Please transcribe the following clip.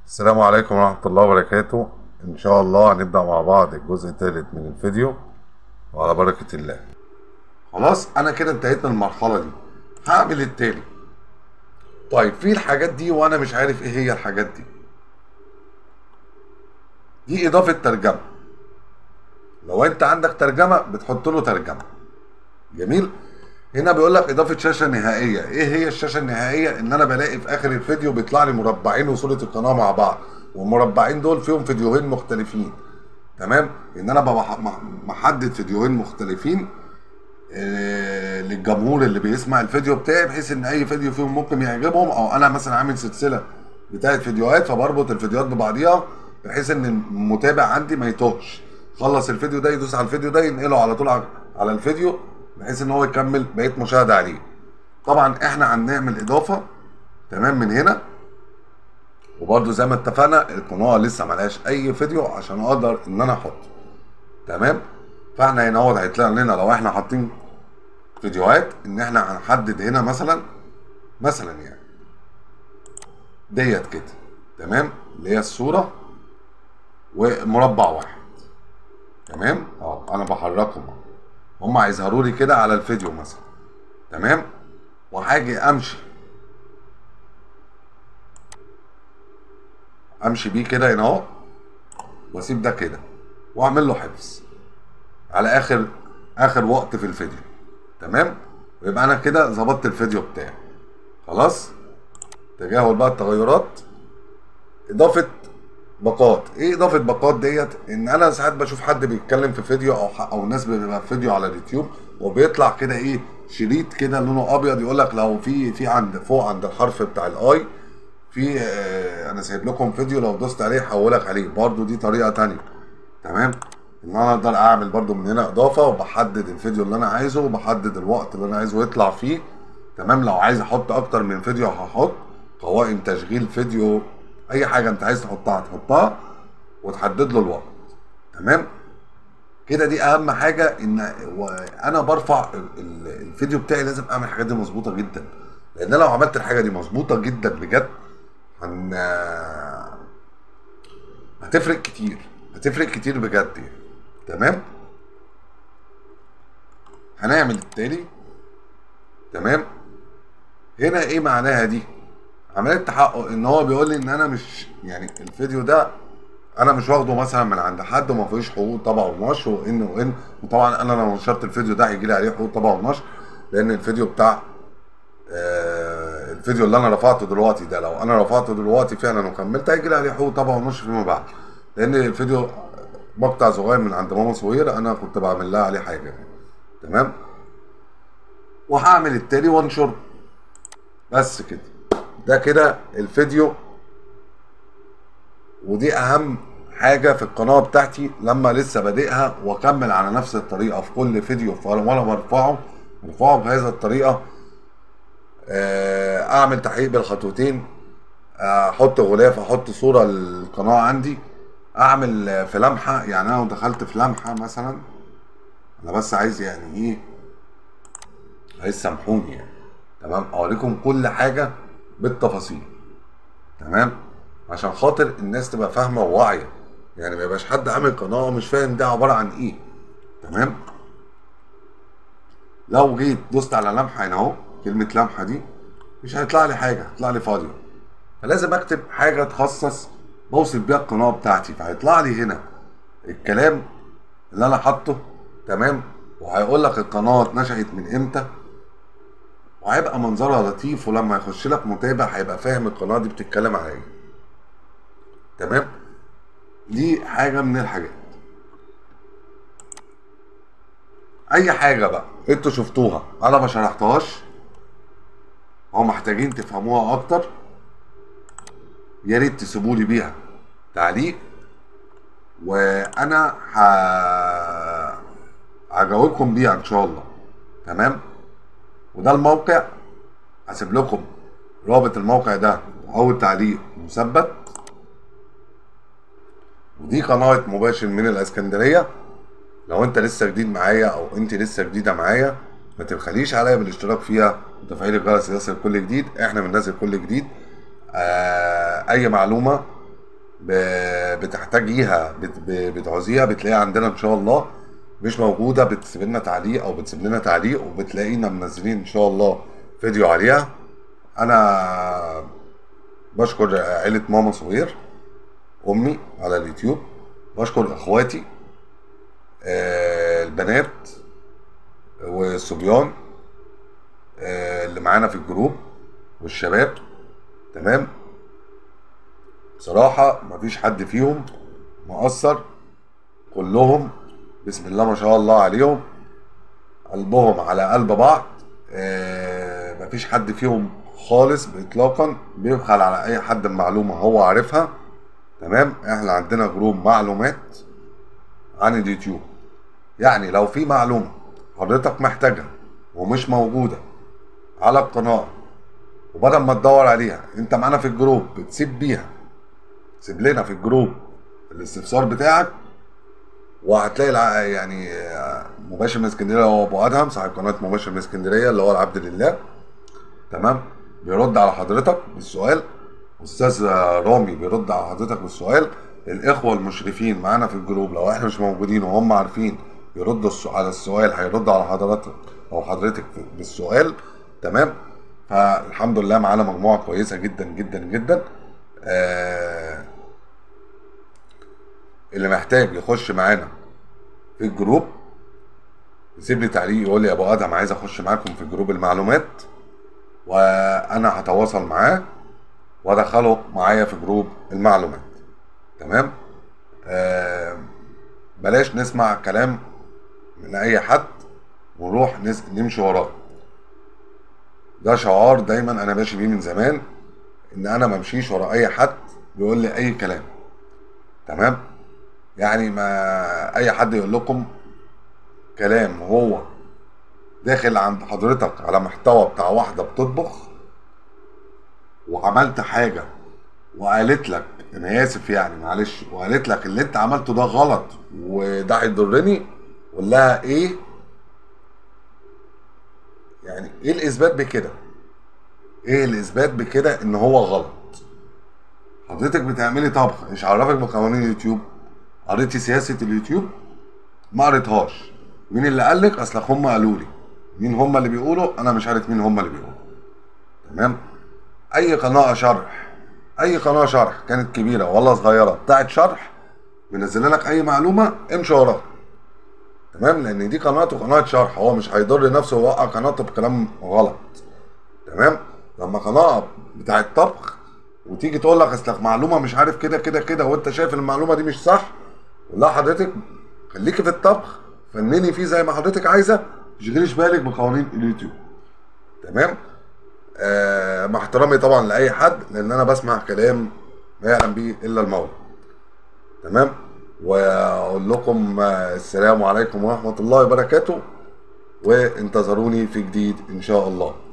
السلام عليكم ورحمة الله وبركاته إن شاء الله هنبدأ مع بعض الجزء الثالث من الفيديو وعلى بركة الله خلاص أنا كده انتهيت من المرحلة دي هعمل التاني طيب في الحاجات دي وأنا مش عارف إيه هي الحاجات دي دي إضافة ترجمة لو أنت عندك ترجمة بتحط له ترجمة جميل هنا بيقول لك اضافه شاشه نهائيه ايه هي الشاشه النهائيه ان انا بلاقي في اخر الفيديو بيطلع لي مربعين وصوره القناه مع بعض والمربعين دول فيهم فيديوهين مختلفين تمام ان انا ببقى مح- محدد فيديوهين مختلفين آه، للجمهور اللي بيسمع الفيديو بتاعي بحيث ان اي فيديو فيهم ممكن يعجبهم او انا مثلا عامل سلسله بتاعت فيديوهات فبربط الفيديوهات ببعضيها بحيث ان المتابع عندي ما يتوهش خلص الفيديو ده يدوس على الفيديو ده ينقله على طول على- على الفيديو بحيث ان هو يكمل بقيه مشاهده عليه طبعا احنا هنعمل اضافه تمام من هنا وبرده زي ما اتفقنا القناه لسه ملهاش اي فيديو عشان اقدر ان انا احطه تمام فاحنا هنا هو هيطلع لنا لو احنا حاطين فيديوهات ان احنا هنحدد هنا مثلا مثلا يعني ديت كده تمام اللي هي الصوره ومربع واحد تمام اه انا بحركهم اهو. هم هيظهروا لي كده على الفيديو مثلا تمام وهاجي امشي امشي بيه كده هنا اهو واسيب ده كده واعمل له حفظ على اخر اخر وقت في الفيديو تمام ويبقى انا كده ظبطت الفيديو بتاعي خلاص تجاهل بقى التغيرات اضافه باقات ايه اضافه باقات ديت ان انا ساعات بشوف حد بيتكلم في فيديو او ح- او ناس بيبقى في فيديو على اليوتيوب وبيطلع كده ايه شريط كده لونه ابيض يقول لك لو في في عند فوق عند الحرف بتاع الاي في آه انا سايب لكم فيديو لو دوست عليه هحولك عليه برضو دي طريقه تانية تمام ان انا اقدر اعمل برضو من هنا اضافه وبحدد الفيديو اللي انا عايزه وبحدد الوقت اللي انا عايزه يطلع فيه تمام لو عايز احط اكتر من فيديو هحط قوائم تشغيل فيديو اي حاجه انت عايز تحطها هتحطها وتحدد له الوقت تمام كده دي اهم حاجه ان وانا برفع ال- ال- الفيديو بتاعي لازم اعمل الحاجات دي مظبوطه جدا لان أنا لو عملت الحاجه دي مظبوطه جدا بجد هن هتفرق كتير هتفرق كتير بجد يعني تمام هنعمل التالي تمام هنا ايه معناها دي عمليه تحقق ان هو بيقول لي ان انا مش يعني الفيديو ده انا مش واخده مثلا من عند حد وما فيهوش حقوق طبع ونشر وان وان وطبعا انا لو نشرت الفيديو ده هيجي لي عليه حقوق طبع ونشر لان الفيديو بتاع آه الفيديو اللي انا رفعته دلوقتي ده لو انا رفعته دلوقتي فعلا وكملت هيجي لي عليه حقوق طبع ونشر فيما بعد لان الفيديو مقطع صغير من عند ماما صغيره انا كنت بعمل لها عليه حاجه تمام وهعمل التاني وانشره بس كده ده كده الفيديو ودي اهم حاجه في القناه بتاعتي لما لسه بادئها واكمل على نفس الطريقه في كل فيديو ف- وانا برفعه برفعه بهذه الطريقه آه، اعمل تحقيق بالخطوتين آه، احط غلاف احط صوره للقناه عندي اعمل آه، في لمحه يعني انا لو دخلت في لمحه مثلا انا بس عايز يعني ايه عايز سامحوني يعني تمام اوريكم كل حاجه بالتفاصيل تمام عشان خاطر الناس تبقى فاهمه وواعيه يعني ما يبقاش حد عامل قناه ومش فاهم ده عباره عن ايه تمام لو جيت دوست على لمحه هنا اهو كلمه لمحه دي مش هيطلع لي حاجه هيطلع لي فاضيه فلازم اكتب حاجه تخصص بوصف بيها القناه بتاعتي فهيطلع لي هنا الكلام اللي انا حاطه تمام وهيقول لك القناه اتنشأت من امتى وهيبقى منظرها لطيف ولما يخش لك متابع هيبقى فاهم القناه دي بتتكلم على ايه تمام دي حاجه من الحاجات اي حاجه بقى انتوا شفتوها انا ما شرحتهاش او محتاجين تفهموها اكتر يا ريت تسيبوا لي بيها تعليق وانا ه... هجاوبكم بيها ان شاء الله تمام وده الموقع هسيب لكم رابط الموقع ده اول تعليق مثبت ودي قناة مباشر من الاسكندرية لو انت لسه جديد معايا او انت لسه جديدة معايا ما تبخليش عليا بالاشتراك فيها وتفعيل الجرس ليصل كل جديد احنا بننزل كل جديد آه اي معلومة ب- بتحتاجيها بت- ب- بتعوزيها بتلاقيها عندنا ان شاء الله مش موجوده بتسيب لنا تعليق او بتسيب لنا تعليق وبتلاقينا منزلين ان شاء الله فيديو عليها انا بشكر عيله ماما صغير امي على اليوتيوب بشكر اخواتي آه، البنات والصبيان آه، اللي معانا في الجروب والشباب تمام بصراحة مفيش حد فيهم مقصر كلهم بسم الله ما شاء الله عليهم قلبهم على قلب بعض آه، مفيش حد فيهم خالص اطلاقا بيبخل على اي حد بمعلومة هو عارفها تمام احنا عندنا جروب معلومات عن اليوتيوب يعني لو في معلومة حضرتك محتاجها ومش موجودة على القناة وبدل ما تدور عليها انت معانا في الجروب بتسيب بيها سيب لنا في الجروب الاستفسار بتاعك وهتلاقي الع- يعني آه، مباشر من اسكندريه هو ابو ادهم صاحب قناه مباشر من اسكندريه اللي هو العبد لله تمام بيرد على حضرتك بالسؤال استاذ آه، رامي بيرد على حضرتك بالسؤال الاخوه المشرفين معانا في الجروب لو احنا مش موجودين وهم عارفين يردوا الس- على السؤال هيردوا على حضرتك او حضرتك في- بالسؤال تمام فالحمد لله معانا مجموعه كويسه جدا جدا جدا آه اللي محتاج يخش معانا في الجروب يسيب لي تعليق يقول لي يا ابو ادهم عايز اخش معاكم في جروب المعلومات وانا هتواصل معاه وادخله معايا في جروب المعلومات تمام آه بلاش نسمع كلام من اي حد ونروح نس... نمشي وراه ده شعار دايما انا ماشي بيه من زمان ان انا ما امشيش ورا اي حد بيقول لي اي كلام تمام يعني ما اي حد يقول لكم كلام هو داخل عند حضرتك على محتوى بتاع واحده بتطبخ وعملت حاجه وقالت لك انا اسف يعني معلش وقالت لك اللي انت عملته ده غلط وده هيضرني قول لها ايه يعني ايه الاثبات بكده ايه الاثبات بكده ان هو غلط حضرتك بتعملي طبخ مش عرفك بقوانين اليوتيوب قريتي سياسه اليوتيوب ما قريتهاش مين اللي قال لك اصل هم قالوا لي مين هم اللي بيقولوا انا مش عارف مين هم اللي بيقولوا تمام اي قناه شرح اي قناه شرح كانت كبيره ولا صغيره بتاعت شرح بينزل لك اي معلومه امشي وراها تمام لان دي قناته قناه شرح هو مش هيضر نفسه ويوقع قناته بكلام غلط تمام لما قناه بتاعت طبخ وتيجي تقول لك اصلك معلومه مش عارف كده كده كده وانت شايف المعلومه دي مش صح لا حضرتك خليكي في الطبخ فنني فيه زي ما حضرتك عايزه تشغليش بالك بقوانين اليوتيوب تمام آه مع احترامي طبعا لاي حد لان انا بسمع كلام ما يعلم به الا المولى تمام واقول لكم آه، السلام عليكم ورحمه الله وبركاته وانتظروني في جديد ان شاء الله